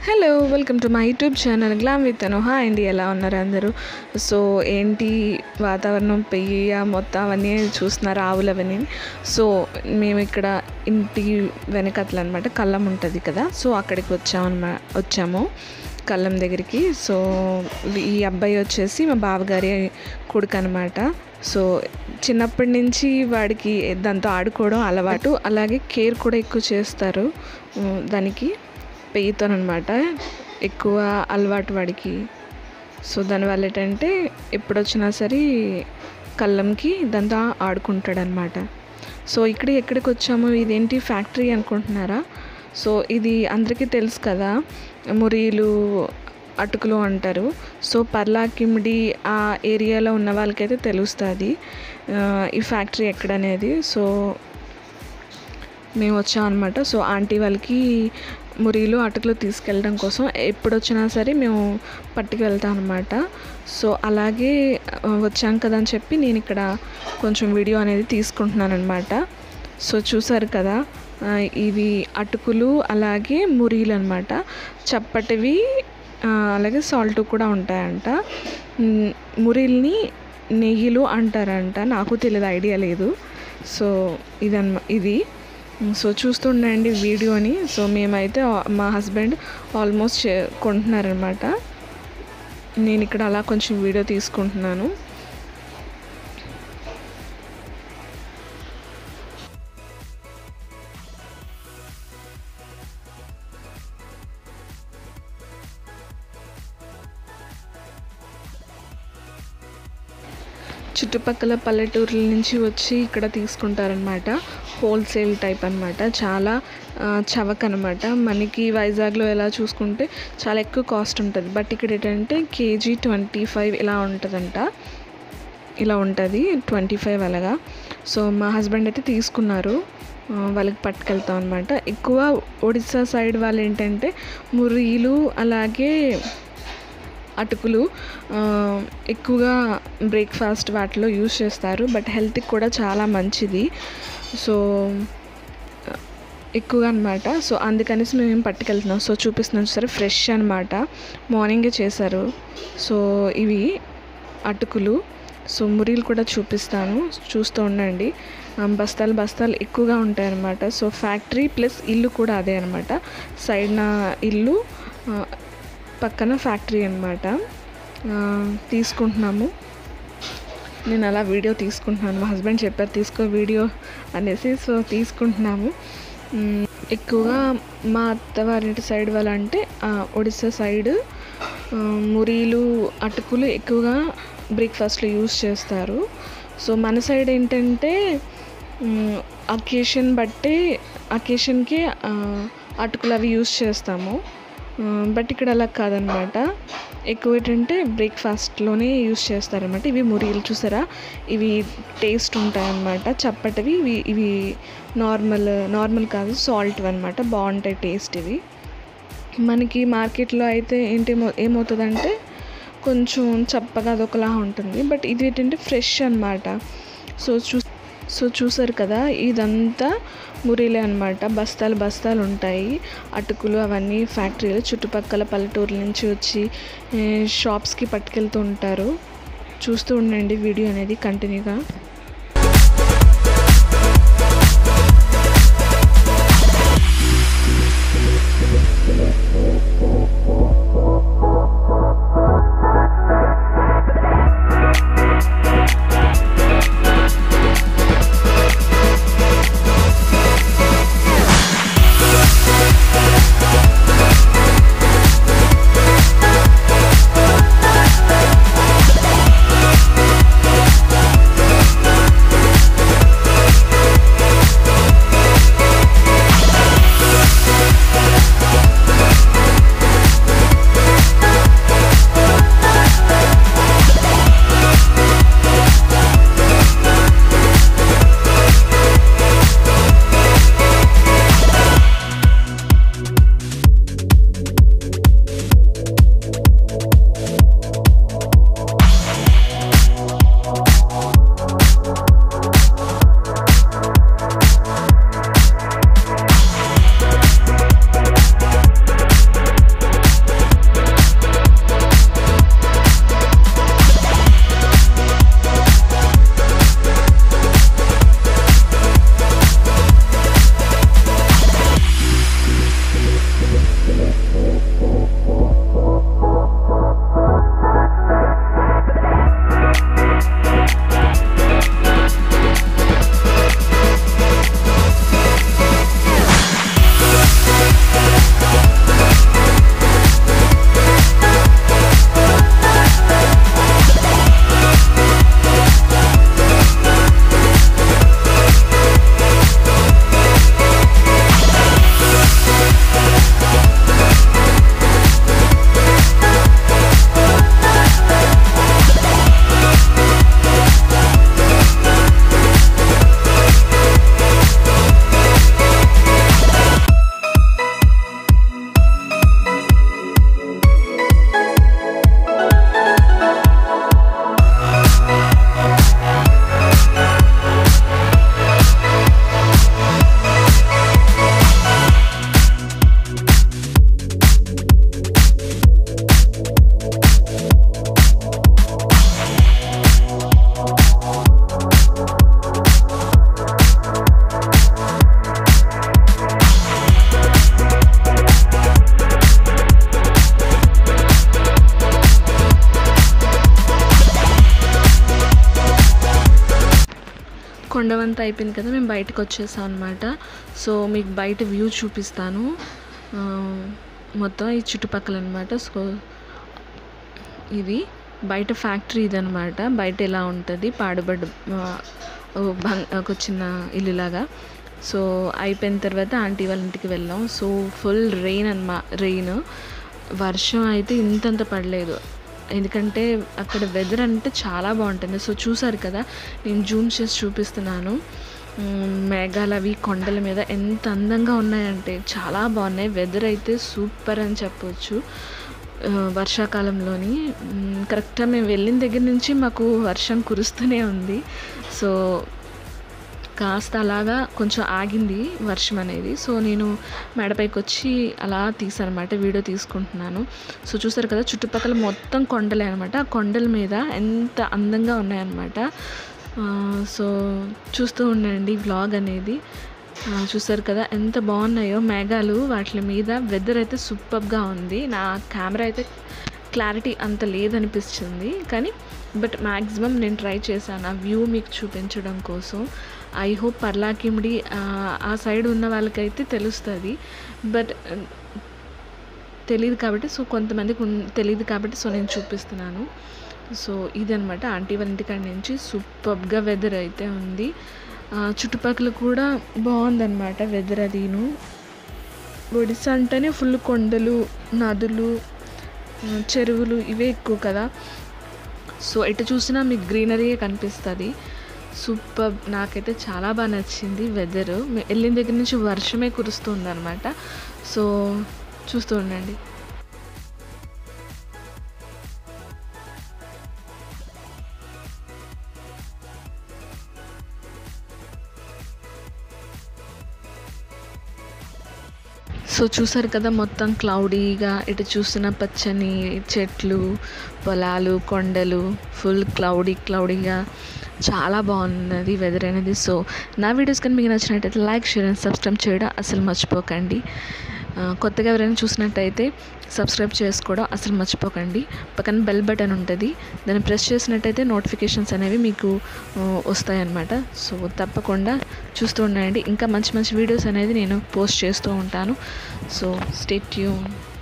hello welcome to my YouTube channel glam with Anu hi అండి ఎలా ఉన్నారు అందరూ సో ఏంటి వాతావరణం పెయ్య మొత్తం అవన్నీ చూస్తున్నారు ఆవులు అవన్నీ సో మేము ఇక్కడ ఇంటి వెనకట్ల అనమాట కళ్ళం ఉంటుంది కదా సో అక్కడికి వచ్చామన్నమా వచ్చాము కళ్ళం దగ్గరికి సో ఈ అబ్బాయి వచ్చేసి మా బావగారి కొడుకు అనమాట సో చిన్నప్పటి నుంచి వాడికి దాంతో ఆడుకోవడం అలవాటు అలాగే కేర్ కూడా ఎక్కువ చేస్తారు ఉమ్, దానికి పెయ్యితోనమాట ఎక్కువ అలవాటు వాడికి సో దానివల్ల ఏంటంటే ఎప్పుడు వచ్చినా సరే కళ్ళంకి దాంతో ఆడుకుంటాడనమాట సో ఇక్కడ ఎక్కడికి వచ్చాము ఇదేంటి ఫ్యాక్టరీ అనుకుంటున్నారా సో ఇది అందరికీ తెలుసు కదా మురీలు అటుకులు అంటారు సో పర్లాకిమిడి ఆ ఏరియాలో ఉన్న వాళ్ళకైతే తెలుస్తుంది ఆ, ఈ ఫ్యాక్టరీ ఎక్కడనేది సో మేము వచ్చాం అనమాట సో ఆంటీ వాళ్ళకి మురీలు అటుకులు తీసుకెళ్ళడం కోసం ఎప్పుడు వచ్చినా సరే మేము పట్టుకు వెళ్తాం అనమాట సో అలాగే ఆ, వచ్చాం కదా అని చెప్పి నేను ఇక్కడ కొంచెం వీడియో అనేది తీసుకుంటున్నాను అనమాట సో చూసారు కదా ఆ, ఇవి అటుకులు అలాగే మురీలు అనమాట చప్పటివి ఆ, అలాగే సాల్ట్ కూడా ఉంటాయంట మ్, మురీల్ని నెయ్యిలు అంటారంట నాకు తెలియదు ఐడియా లేదు సో ఇదన్మ ఇది సో చూస్తుండండి వీడియోని సో మేమైతే ఆ- మా హస్బెండ్ ఆల్మోస్ట్ చే- కొంటున్నారనమాట నేను ఇక్కడ అలా కొంచెం వీడియో తీసుకుంటున్నాను చుట్టుపక్కల పల్లెటూర్ల నుంచి వచ్చి ఇక్కడ తీసుకుంటారనమాట హోల్సేల్ టైప్ అనమాట చాలా ఆ, చవక అనమాట మనకి వైజాగ్లో ఎలా చూసుకుంటే చాలా ఎక్కువ కాస్ట్ ఉంటుంది బట్ ఇక్కడ ఏంటంటే కేజీ ట్వంటీ ఫైవ్ ఇలా ఉంటుందంట ఇలా ఉంటుంది ట్వంటీ ఫైవ్ అలాగా సో మా హస్బెండ్ అయితే తీసుకున్నారు ఆ, వాళ్ళకి పట్టుకెళ్తాం అనమాట ఎక్కువ ఒడిస్సా సైడ్ వాళ్ళు ఏంటంటే మురీలు అలాగే అటుకులు ఆ, ఎక్కువగా బ్రేక్ఫాస్ట్ వాటిలో యూస్ చేస్తారు బట్ హెల్త్కి కూడా చాలా మంచిది సో ఆ, ఎక్కువగా అనమాట సో అందుకనేసి మేము ఏం పట్టుకెళ్తున్నాం సో చూపిస్తున్నాం సరే ఫ్రెష్ అనమాట మార్నింగే చేశారు సో ఇవి అటుకులు సో మురీలు కూడా చూపిస్తాను చూస్తూ ఉండండి ఆ, బస్తాలు బస్తాలు ఎక్కువగా ఉంటాయన్నమాట సో ఫ్యాక్టరీ ప్లస్ ఇల్లు కూడా అదే అనమాట సైడ్ నా ఇల్లు ఆ, పక్కన ఫ్యాక్టరీ అనమాట తీసుకుంటున్నాము నేను అలా వీడియో తీసుకుంటున్నాను మా హస్బెండ్ చెప్పారు తీసుకో వీడియో అనేసి సో తీసుకుంటున్నాము మ్, ఎక్కువగా మా అత్తవారింటి సైడ్ వాళ్ళంటే ఆ, ఒడిస్సా సైడ్ ఆ, మురీలు అటుకులు ఎక్కువగా బ్రేక్ఫాస్ట్లో యూస్ చేస్తారు సో మన సైడ్ ఏంటంటే అకేషన్ బట్టి అకేషన్కి అటుకులు అవి యూస్ చేస్తాము బట్ ఇక్కడ అలా కాదనమాట ఎక్కువ ఏంటంటే బ్రేక్ఫాస్ట్లోనే యూస్ చేస్తారనమాట ఇవి మురీలు చూసారా ఇవి టేస్ట్ ఉంటాయన్నమాట చప్పటివి ఇవి ఇవి నార్మల్ నార్మల్ కాదు సాల్ట్ అనమాట బాగుంటాయి టేస్ట్ ఇవి మనకి మార్కెట్లో అయితే ఏంటి ఏమవుతుందంటే కొంచెం చప్పగా అదొకలా ఉంటుంది బట్ ఇది ఏంటంటే ఫ్రెష్ అనమాట సో చూ సో చూసారు కదా ఇదంతా మురీలే అనమాట బస్తాలు బస్తాలు ఉంటాయి అటుకులు అవన్నీ ఫ్యాక్టరీలు చుట్టుపక్కల పల్లెటూర్ల నుంచి వచ్చి ఏ, షాప్స్కి పట్టుకెళ్తూ ఉంటారు చూస్తూ ఉండండి వీడియో అనేది కంటిన్యూగా Thank కొండవంతా అయిపోయింది కదా మేము బయటకు వచ్చేసాం అనమాట సో మీకు బయట వ్యూ చూపిస్తాను ఆ, మొత్తం ఈ చుట్టుపక్కల అనమాట సో ఇది బయట ఫ్యాక్టరీ ఇదనమాట బయట ఎలా ఉంటుంది పాడుబడ్డ ఆ, ఓ భం- ఒక చిన్న ఇల్లులాగా సో అయిపోయిన తర్వాత ఆంటీ వాళ్ళ ఇంటికి వెళ్ళాం సో ఫుల్ రెయిన్ అనమా రెయిన్ వర్షం అయితే ఇంతంత పడలేదు ఎందుకంటే అక్కడ వెదర్ అంటే చాలా బాగుంటుంది సో చూసారు కదా నేను జూమ్ చేసి చూపిస్తున్నాను మ్, మేఘాలు అవి కొండల మీద ఎంత అందంగా ఉన్నాయంటే చాలా బాగున్నాయి వెదర్ అయితే సూపర్ అని చెప్పొచ్చు ఆ, వర్షాకాలంలోని మ్, కరెక్ట్గా మేము వెళ్ళిన దగ్గర నుంచి మాకు వర్షం కురుస్తూనే ఉంది సో కాస్త అలాగా కొంచెం ఆగింది వర్షం అనేది సో నేను మేడపైకి వచ్చి అలా తీసానమాట వీడియో తీసుకుంటున్నాను సో చూసారు కదా చుట్టుపక్కల మొత్తం కొండలే అనమాట ఆ కొండల మీద ఎంత అందంగా ఉన్నాయన్నమాట ఆ, సో చూస్తూ ఉండండి వ్లాగ్ అనేది ఆ, చూసారు కదా ఎంత బాగున్నాయో మేఘాలు వాటి మీద వెదర్ అయితే సూపర్గా ఉంది నా కెమెరా అయితే క్లారిటీ అంత లేదనిపిస్తుంది కానీ బట్ మ్యాక్సిమం నేను ట్రై చేశాను ఆ వ్యూ మీకు చూపించడం కోసం ఐ హోప్ పర్లాకిమిడి ఆ, ఆ సైడ్ ఉన్న వాళ్ళకైతే తెలుస్తుంది బట్ తెలియదు కాబట్టి సో కొంతమందికి ఉన్- తెలియదు కాబట్టి సో నేను చూపిస్తున్నాను సో ఇదనమాట ఆంటీ వాళ్ళ ఇంటికాడ నుంచి సూపర్గా వెదర్ అయితే ఉంది ఆ, చుట్టుపక్కల కూడా బాగుందన్నమాట వెదర్ అదిను ఒడిశా అంటేనే ఫుల్ కొండలు నదులు ఆ, చెరువులు ఇవే ఎక్కువ కదా సో ఎటు చూసినా మీకు గ్రీనరీయే కనిపిస్తుంది సూపర్ నాకైతే చాలా బాగా నచ్చింది వెదర్ వెళ్ళిన దగ్గర నుంచి వర్షమే కురుస్తుంది అనమాట సో చూస్తూ ఉండండి సో చూసారు కదా మొత్తం క్లౌడీగా ఇటు చూసిన పచ్చని చెట్లు పొలాలు కొండలు ఫుల్ క్లౌడీ క్లౌడీగా చాలా బాగున్నది వెదర్ అనేది సో నా వీడియోస్ కానీ మీకు నచ్చినట్టయితే లైక్ షేర్ అండ్ సబ్స్క్రైబ్ చేయడం అసలు మర్చిపోకండి ఆ, కొత్తగా ఎవరైనా చూసినట్టయితే సబ్స్క్రైబ్ చేసుకోవడం అసలు మర్చిపోకండి పక్కన బెల్ బటన్ ఉంటుంది దాన్ని ప్రెస్ చేసినట్టయితే నోటిఫికేషన్స్ అనేవి మీకు ఆ, వస్తాయన్నమాట సో తప్పకుండా చూస్తూ ఉండండి ఇంకా మంచి మంచి వీడియోస్ అనేది నేను పోస్ట్ చేస్తూ ఉంటాను సో స్టే ట్యూన్